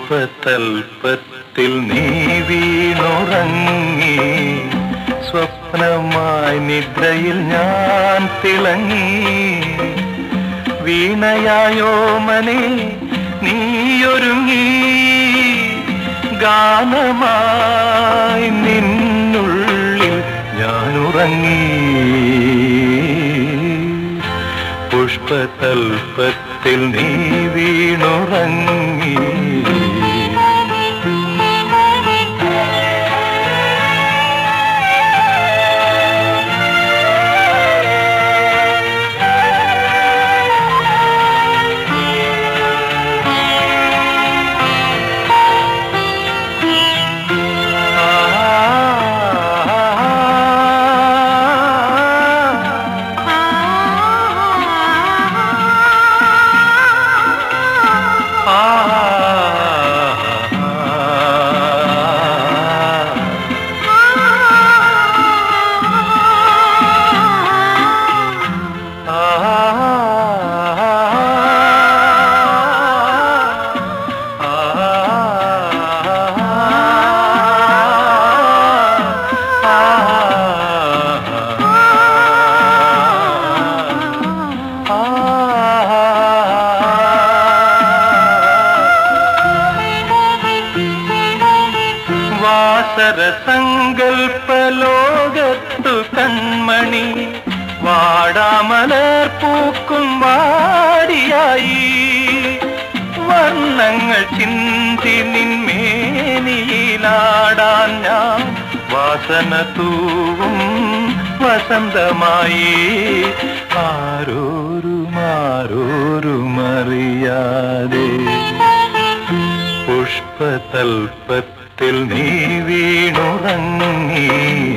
പുഷ്പതൽപത്തിൽ നീ വീണുറങ്ങി സ്വപ്നമായി നിദ്രയിൽ ഞാൻ തിളങ്ങി വീണയായോ മനെ നീയൊരുങ്ങി ഗാനമായി നിന്നുള്ളിൽ ഞാനുറങ്ങി പുഷ്പതൽപത്തിൽ നീ വീണുറങ്ങി വാസര സങ്കൽപ്പ ലോകത്തു കൺമണി വാടാമലർ പൂക്കും വാടിയായി വർണ്ണങ്ങൾ ചിന്തി നിന്മേനിയിലാടാൻ ഞാൻ വാസന തൂവും വസന്തമായി ആരോരും ആരോരുമറിയാതെ പുഷ്പതൽപത്തിൽ നീ വീണുറങ്ങി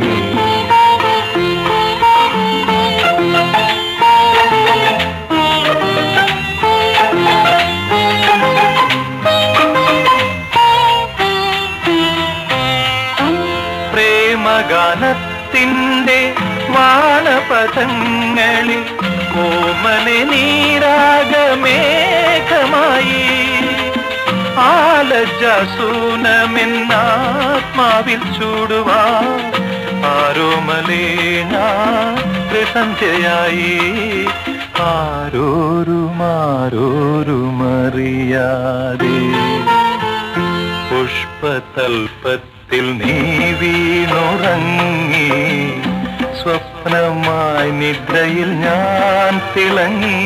പ്രേമഗാനത്തിൻ്റെ വാനപഥങ്ങളിൽ കോമലെ നീരാഗമേഘമായി ആലജാസൂനമെന്നാത്മാവിൽ ചൂടുവാ ആരോമലേന സന്ധ്യയായി ആരോരുമാരോരുമറിയാതെ പുഷ്പതൽപത്തിൽ നീ വീണുറങ്ങി സ്വപ്നമായി നിദ്രയിൽ ഞാൻ തിളങ്ങി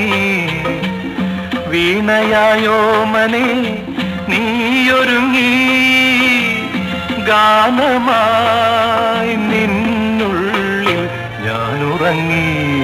വീണയായോ മനെ നീയൊരുങ്ങി ഗാനമായി നിന്നുള്ളിൽ ഞാനുറങ്ങി